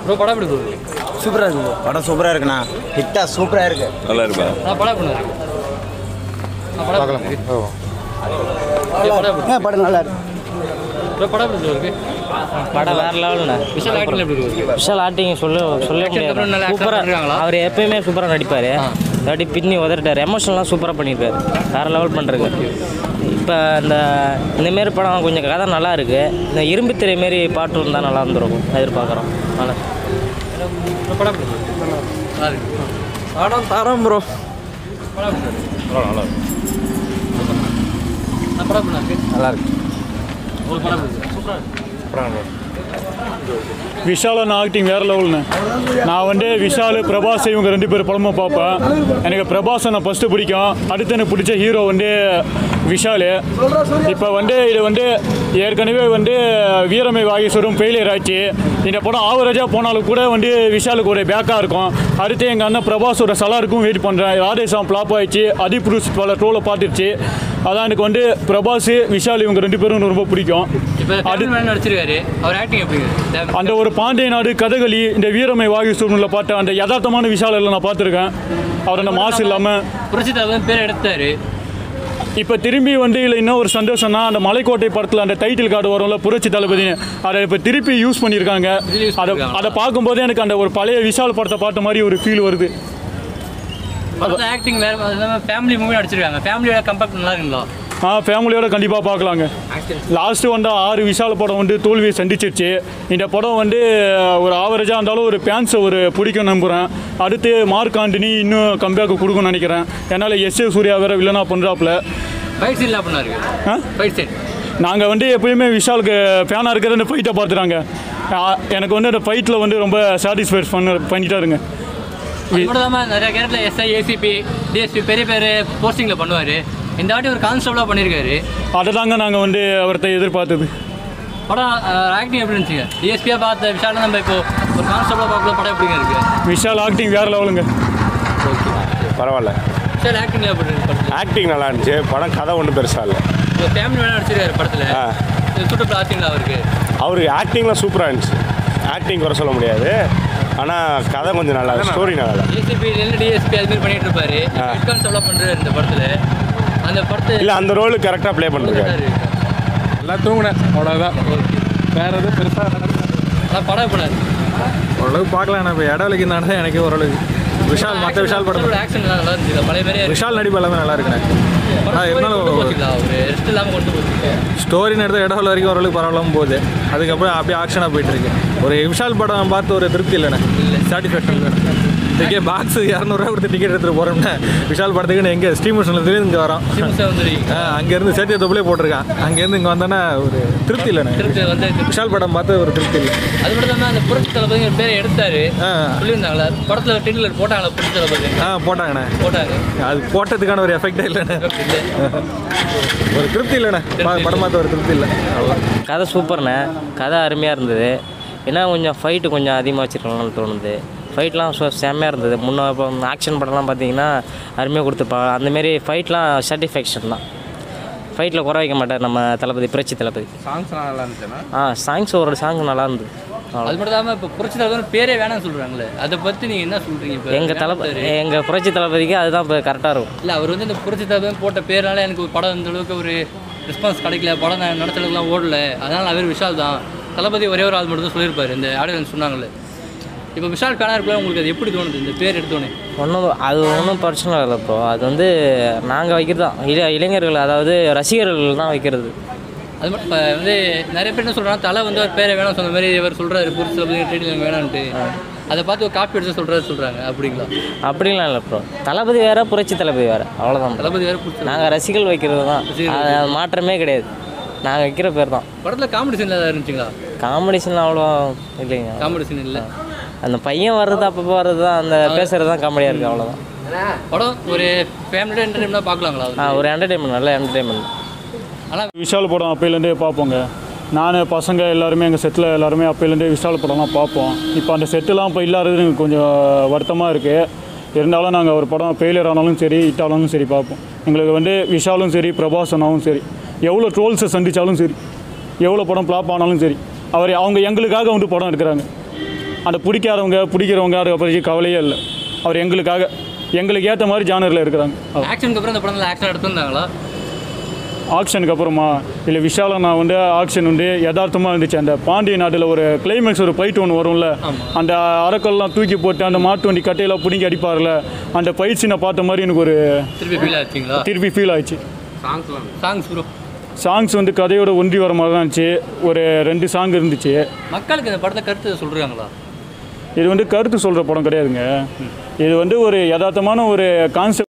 Bro படம் எப்படி போகுது சூப்பராக இருக்கு bro. படம் சூப்பராக இருக்குண்ணா ஹிட்டா சூப்பராக இருக்கு நல்லா இருப்பா நான் படம் எப்படி இருக்கு நான் படம் எப்படி இருக்கு ஏய், படம் எப்படி ஏன் படம் நல்லா இருக்கு ப்ரோ படம் எப்படி இருக்கு படம் வேற லெவலுண்ணே விஷால் ஆக்டிங் எப்படி இருக்கு விஷால் ஆக்டிங் சொல்ல சொல்ல Action அப்புறம் நல்லா முடியாது action சூப்பராக பண்ணிருக்காங்களா? அவர் எப்பயுமே சூப்பராக நடிப்பார் இல்லாட்டி பின்னி உதறிட்டார் எமோஷனல்லாம் சூப்பராக பண்ணியிருக்காரு வேறு லெவல் பண்ணுறது இப்போ இந்த இந்தமாரி படம் கொஞ்சம் கதை நல்லா இருக்கு இந்த இரும்பு திரை மாரி பாட்டு இருந்தால் நல்லா இருந்திருக்கும் எதிர்பார்க்குறோம் நல்லா ப்ரோ படம் எப்படி இருக்கு நல்லா இருக்கு படம் தரம் ப்ரோ படம் எப்படி இருக்கு நான் படம் எப்படி இருக்கு நல்லா இருக்கு உங்களுக்கு படம் எப்படி இருக்கு சூப்பராக இருக்கு விஷாலன் ஆக்டிங் வேறு லெவல்னு நான் வந்து விஷால் பிரபாஸ் இவங்க ரெண்டு பேர் படமும் பார்ப்பேன் எனக்கு பிரபாஸை நான் ஃபஸ்ட்டு பிடிக்கும் அடுத்து எனக்கு பிடிச்ச ஹீரோ வந்து விஷால் இப்போ வந்து இது வந்து ஏற்கனவே வந்து வீரமை வாகேஸ்வரம் ஃபெயிலியர் ஆச்சு இந்த படம் ஆவரேஜாக போனாலும் கூட வந்து விஷாலுக்கு ஒரு பேக்காக இருக்கும் அடுத்து எங்கள் அண்ணன் பிரபாஸோட சலாருக்கும் வெயிட் பண்ணுறேன் ராதேஷாம் ஃப்ளாப் ஆயிடுச்சு அதிபுருஷ் பல ட்ரோலை பார்த்துருச்சு அதான் எனக்கு வந்து பிரபாஸ் விஷால் இவங்க ரெண்டு பேரும் எனக்கு ரொம்ப பிடிக்கும் இப்போ அது ஃபேமிலி நடிச்சிருக்காரு அவர் ஆக்டிங் எப்படி இருக்கு அந்த ஒரு பாண்டிய நாடு கதகளி இந்த வீரமை வாகிசூர்னில் பார்த்த அந்த யதார்த்தமான விஷால் எல்லாம் நான் பார்த்துருக்கேன் அவர் அந்த மாசு இல்லாமல் புரட்சி தலைவர் பேர் எடுத்தாரு இப்போ திரும்பி வந்து இல்லை இன்னும் ஒரு சந்தோஷம்னா அந்த மலைக்கோட்டை படத்தில் அந்த டைட்டில் கார்டு வரும்ல புரட்சி தளபதினு அதை இப்போ திருப்பி யூஸ் பண்ணியிருக்காங்க இதுல use அதை பண்ணிருக்காங்களா? அதை பார்க்கும்போதே எனக்கு அந்த ஒரு பழைய விஷால் படத்தை பார்த்த மாதிரி ஒரு ஃபீல் வருது படத்தில் ஆக்டிங் வேறு அது இல்லாமல் ஃபேமிலி மூவி நடிச்சிருக்காங்க ஃபேமிலியோட கம்பேக்ட் நல்லா இருக்குங்களா ஆ ஃபேமிலியோட கண்டிப்பாக பார்க்கலாங்க லாஸ்ட்டு வந்து ஆறு விஷால் படம் வந்து தோல்வியை சந்திச்சிருச்சு இந்த படம் வந்து ஒரு ஆவரேஜாக இருந்தாலும் ஒரு ஃபேன்ஸை ஒரு பிடிக்கும் நம்புகிறேன் அடுத்து மார்க் ஆண்டனி இன்னும் கம்பேக் கொடுக்கும்னு நினைக்கிறேன் என்னால் எஸ் ஏ சூர்யா வேறு வில்லனா பண்ணுறாப்புல ஃபைட் சீன் என்ன பண்ணாரு ஆ ஃபைட் சீன் நாங்கள் வந்து எப்பயுமே விஷாலுக்கு ஃபேனாக இருக்கிறது இந்த ஃபைட்டை பார்த்துறாங்க எனக்கு வந்து அந்த ஃபைட்டில் வந்து ரொம்ப சாட்டிஸ்ஃபைட் பண்ண பண்ணிட்டாருங்க அது மட்டும் இல்லாமல் நிறைய கேரட்டில் எஸ்ஐ ஏசிபி டிஎஸ்பி பெரிய பேர் போஸ்டிங்கில் பண்ணுவார் இந்த வாட்டி ஒரு கான்ஸ்டபிளாக பண்ணியிருக்காரு அதை தாங்க நாங்கள் வந்து அவர்கிட்ட எதிர்பார்த்தது படம் ஆக்டிங் எப்படி இருந்துச்சுங்க டிஎஸ்பியாக பார்த்த விஷாலம் நம்ம இப்போ ஒரு கான்ஸ்டபிளாக பார்க்கல படம் எப்படிங்க இருக்கு விஷால் ஆக்டிங் வேறு லெவலுங்க பரவாயில்ல விஷால் ஆக்டிங் எப்படி இருக்கு படத்தில் ஆக்டிங் நல்லா இருந்துச்சு படம் கதை ஒன்றும் பெருசாக இல்லை இப்போ ஃபேமிலி வேணா நடிச்சிருக்காரு படத்தில் ஆ. சூட்டப்பில் ஆச்சுங்களா அவருக்கு அவருக்கு ஆக்டிங்லாம் சூப்பராக இருந்துச்சு ஆக்டிங் குறை சொல்ல முடியாது ஆனால் கதை கொஞ்சம் நல்லா ஸ்டோரி நல்லா இல்லை ஏசிபி இல்லை டிஎஸ்பி அது மாதிரி பண்ணிட்டு இருப்பாரு ஹெட் கான்ஸ்டபிளாக பண்ணுறாரு இந்த படத்தில் அந்த படத்தை இல்லை அந்த ரோலு கரெக்டாக ப்ளே பண்ணிருக்காரு எல்லாம் தூங்கினேன் அவ்வளோதான் வேற எதுவும் பெருசாக ஆனால் படம் எப்படி இருக்கு ஓரளவுக்கு பார்க்கலாம் நான் இப்போ இடம் வலிக்குந்தானே தான் எனக்கு ஓரளவுக்கு விஷால் மற்ற விஷால் படம் ஆக்ஷன் நல்லா இருந்துச்சு பழைய மாதிரி விஷால் நடிப்பு எல்லாமே நல்லா இருக்குண்ணே ஆ, இருந்தாலும் போச்சுங்களா ஒரு ரெஸ்ட் இல்லாமல் கொண்டு போச்சு ஸ்டோரி நடத்த இடம் வரைக்கும் ஓரளவுக்கு பரவாயில்லாம போகுது அதுக்கப்புறம் அப்படியே ஆக்ஷனாக போயிட்டு இருக்கு ஒரு விஷால் படம் பார்த்து ஒரு திருப்தி இல்லைண்ணே சாட்டிஸ்ஃபேக்ஷன் இல்லை டிக்கெட் பாக்ஸ் இரநூறுவா கொடுத்து டிக்கெட் எடுத்துகிட்டு போகிறோம்னா விஷால் படத்துக்கு எங்கே ஸ்ரீமுஷன்லேருந்து இங்கே வரோம் வந்துருக்கீங்க ஆ, அங்கேருந்து சேத்திய தொப்பிலே போட்டிருக்கான் அங்கேருந்து இங்கே வந்தோன்னா ஒரு திருப்தி இல்லைண்ணே திருப்பி வந்து விஷால் படம் பார்த்து ஒரு திருப்தி இல்லை அது மட்டும் இல்லாமல் அந்த புரட்சி தளபதிங்கிற பேரை எடுத்தாரு ஆ சொல்லியிருந்தாங்களா படத்தில் டென்னில் போட்டாங்களா புரட்சி தளபதி ஆ போட்டாங்கண்ணே போட்டாங்க அது போட்டதுக்கான ஒரு எஃபெக்டே இல்லைண்ணே ஒரு திருப்தி இல்லைண்ணே பா- படம் பார்த்து ஒரு திருப்தி இல்லை அவ்வளோ கதை சூப்பர்ண்ணே கதை அருமையாக இருந்தது ஏன்னா கொஞ்சம் ஃபைட்டு கொஞ்சம் அதிகமாக வச்சுருக்கலாம்னு தோணுது ஃபைட்லாம் சு செம்மையாக இருந்தது முன்ன இப்போ ஆக்ஷன் படம்லாம் பார்த்தீங்கன்னா அருமையாக கொடுத்துருப்பாங்க அந்தமாரி ஃபைட்லாம் சாட்டிஸ்ஃபேக்ஷன் தான் ஃபைட்டில் குறை வைக்க மாட்டார் நம்ம தளபதி புரட்சி தளபதி சாங்ஸ்லாம் நல்லா இருந்துச்சுண்ணா ஆ சாங்ஸ் ஒரு சாங் நல்லா இருந்தது அது மட்டும் இல்லாமல் இப்போ புரட்சி தளபதி பேரே வேணாம்னு சொல்கிறாங்களே அதை பற்றி நீங்கள் என்ன சொல்கிறீங்க இப்போ எங்கள் தளபதி எங்கள் புரட்சி தளபதிக்கு அதுதான் இப்போ கரெக்டாக இருக்கும் இல்லை அவர் வந்து இந்த புரட்சி தளபதி போட்ட பேரால எனக்கு ஒரு படம் இந்த அளவுக்கு ஒரு ரெஸ்பான்ஸ் கிடைக்கல படம் நான் நடத்த அளவுக்குலாம் ஓடல அதனால் அவர் விஷால் தான் தளபதி ஒரே ஒரு ஆள் மட்டும் தான் சொல்லியிருப்பாரு இந்த ஆடியன்ஸ் சொன்னாங்களே இப்போ விஷால் ஃபேனாக இருக்கலாம் உங்களுக்கு அது எப்படி தோணுது இந்த பேர் எடுத்தோன்னே ஒன்றும் அது ஒன்றும் பிரச்சனை இல்லை ப்ரோ அது வந்து நாங்கள் வைக்கிறது தான் இள இளைஞர்கள் அதாவது ரசிகர்கள் தான் வைக்கிறது அது மட்டும் இப்போ வந்து நிறைய பேர் என்ன சொல்கிறாங்க தலை வந்து ஒரு பேரை வேணாம் சொன்ன மாதிரி இவர் சொல்கிறாரு புரட்சி தளபதி டைட்டில் எனக்கு வேணான்ட்டு அதை பார்த்து ஒரு காப்பி எடுத்து சொல்கிறாரு சொல்கிறாங்க அப்படிங்களா அப்படிலாம் இல்லை ப்ரோ தளபதி வேறு புரட்சி தளபதி வேறு அவ்வளோதான் தளபதி வேறு பிடிச்சி நாங்கள் ரசிகர்கள் வைக்கிறது தான் ரசிகர்கள் அது அது மாற்றமே கிடையாது நாங்கள் வைக்கிற பேர் தான் படத்தில் காமெடி சீன் ஏதாவது இருந்துச்சுங்களா காமெடிஷன்லாம் அவ்வளோ இல்லைங்க காமெடி சீன் இல்லை அந்த பையன் வர்றது அப்பப்போ வர்றது தான் அந்த பேசுகிறது தான் காமெடியாக இருக்குது அவ்வளோதான் படம் ஒரு ஃபேமிலியோட என்டர்டைன்மெண்ட்டாக பார்க்கலாங்களா ஆ ஒரு என்டர்டைன்மெண்ட் நல்ல என்டர்டைன்மெண்ட் ஆனால் விஷால் படம் அப்பையிலேருந்தே பார்ப்போங்க நான் பசங்க எல்லாருமே எங்கள் செட்டில் எல்லாருமே அப்பையிலேருந்தே விஷால் படம்லாம் பார்ப்போம் இப்போ அந்த செட்டுலாம் இப்போ இல்லாதது எனக்கு கொஞ்சம் வருத்தமாக இருக்குது இருந்தாலும் நாங்கள் ஒரு படம் ஃபெயிலியர் ஆனாலும் சரி ஹிட் ஆனாலும் சரி பார்ப்போம் எங்களுக்கு வந்து விஷாலும் சரி பிரபாஸ் அண்ணாவும் சரி எவ்வளோ ட்ரோல்ஸை சந்தித்தாலும் சரி எவ்வளோ படம் ஃப்ளாப் ஆனாலும் சரி அவர் அவங்க எங்களுக்காக வந்து படம் எடுக்கிறாங்க அந்த பிடிக்காதவங்க பிடிக்கிறவங்க அதை பற்றி கவலையே இல்லை அவர் எங்களுக்காக எங்களுக்கு ஏற்ற மாதிரி ஜானரில் இருக்கிறாங்க ஆக்ஷனுக்கு அப்புறம் இந்த படத்தில் ஆக்ஷன் எடுத்திருந்தாங்களா ஆக்ஷனுக்கு அப்புறமா இல்லை விஷாலம் நான் வந்து ஆக்ஷன் வந்து யதார்த்தமாக இருந்துச்சு அந்த பாண்டிய நாட்டில் ஒரு கிளைமேக்ஸ் ஒரு ஃபைட் ஒன்று வரும்ல அந்த அரக்கல்லாம் தூக்கி போட்டு அந்த மாட்டு வண்டி கட்டையெல்லாம் பிடுங்கி அடிப்பார்ல அந்த ஃபைட் சீனை பார்த்த மாதிரி எனக்கு ஒரு திருப்பி ஃபீல் ஆச்சுங்களா திருப்பி ஃபீல் ஆயிடுச்சு சாங்ஸ் ப்ரோ சாங்ஸ் வந்து கதையோட ஒன்றி வர மாதிரி தான் இருந்துச்சு ஒரு ரெண்டு சாங் இருந்துச்சு மக்களுக்கு இந்த படத்தை கருத்து சொல்கிறாங்களா இது வந்து கருத்து சொல்கிற படம் கிடையாதுங்க இது வந்து ஒரு யதார்த்தமான ஒரு கான்செப்ட்